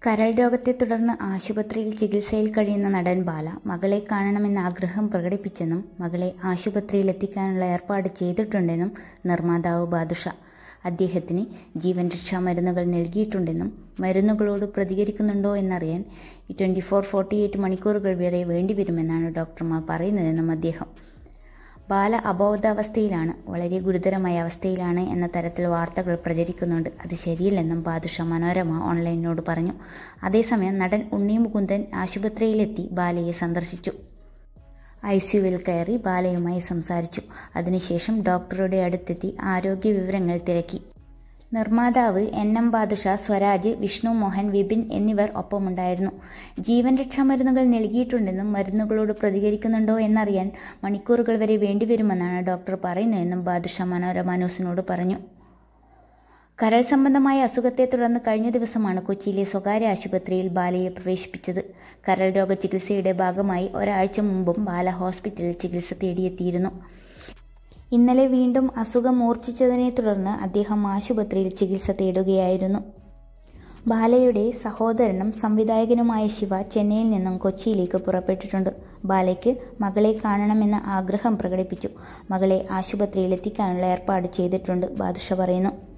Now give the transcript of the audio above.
കരൾ രോഗത്തെ തുടർന്ന് ആശുപത്രിയിൽ ചികിത്സയിൽ കഴിയുന്ന നടൻ ബാല മകളെ കാണണമെന്ന ആഗ്രഹം പ്രകടിപ്പിച്ചെന്നും മകളെ ആശുപത്രിയിൽ എത്തിക്കാനുള്ള ഏർപ്പാട് ചെയ്തിട്ടുണ്ടെന്നും നിർമ്മാതാവ് ബാദുഷ അദ്ദേഹത്തിന് ജീവൻ രക്ഷാ മരുന്നുകൾ നൽകിയിട്ടുണ്ടെന്നും മരുന്നുകളോട് പ്രതികരിക്കുന്നുണ്ടോ എന്നറിയാൻ ട്വൻറ്റി ഫോർ ഫോർട്ടി എയ്റ്റ് മണിക്കൂറുകൾ വരെ വേണ്ടിവരുമെന്നാണ് ഡോക്ടർമാർ പറയുന്നതെന്നും അദ്ദേഹം ബാല അബോധാവസ്ഥയിലാണ് വളരെ ഗുരുതരമായ അവസ്ഥയിലാണ് എന്ന തരത്തിൽ വാർത്തകൾ പ്രചരിക്കുന്നുണ്ട് അത് ശരിയല്ലെന്നും ബാദുഷ മനോരമ ഓൺലൈനിനോട് പറഞ്ഞു അതേസമയം നടൻ ഉണ്ണി മുകുന്ദൻ ആശുപത്രിയിലെത്തി ബാലയെ സന്ദർശിച്ചു ഐ സിയുവിൽ കയറി ബാലയുമായി സംസാരിച്ചു അതിനുശേഷം ഡോക്ടറുടെ അടുത്തെത്തി ആരോഗ്യ വിവരങ്ങൾ തിരക്കി നിർമ്മാതാവ് എൻ എം ബാദുഷ സ്വരാജ് വിഷ്ണു മോഹൻ വിപിൻ എന്നിവർ ഒപ്പമുണ്ടായിരുന്നു ജീവൻ രക്ഷാ മരുന്നുകൾ നൽകിയിട്ടുണ്ടെന്നും മരുന്നുകളോട് പ്രതികരിക്കുന്നുണ്ടോ എന്നറിയാൻ മണിക്കൂറുകൾ വരെ വേണ്ടിവരുമെന്നാണ് ഡോക്ടർ പറയുന്നതെന്നും ബാദുഷ മനോരമ ന്യൂസിനോട് പറഞ്ഞു കരൾ സംബന്ധമായ അസുഖത്തെ തുടർന്ന് കഴിഞ്ഞ ദിവസമാണ് കൊച്ചിയിലെ സ്വകാര്യ ആശുപത്രിയിൽ ബാലയെ പ്രവേശിപ്പിച്ചത് കരൾ രോഗ ചികിത്സയുടെ ഭാഗമായി ഒരാഴ്ച മുമ്പും ബാല ഹോസ്പിറ്റലിൽ ചികിത്സ തേടിയെത്തിയിരുന്നു ഇന്നലെ വീണ്ടും അസുഖം മൂർച്ഛിച്ചതിനെ തുടർന്ന് അദ്ദേഹം ആശുപത്രിയിൽ ചികിത്സ തേടുകയായിരുന്നു ബാലയുടെ സഹോദരനും സംവിധായകനുമായ ശിവ ചെന്നൈയിൽ നിന്നും കൊച്ചിയിലേക്ക് പുറപ്പെട്ടിട്ടുണ്ട് ബാലയ്ക്ക് മകളെ കാണണമെന്ന ആഗ്രഹം പ്രകടിപ്പിച്ചു മകളെ ആശുപത്രിയിൽ എത്തിക്കാനുള്ള ഏർപ്പാട് ചെയ്തിട്ടുണ്ട് ബാദുഷ പറയുന്നു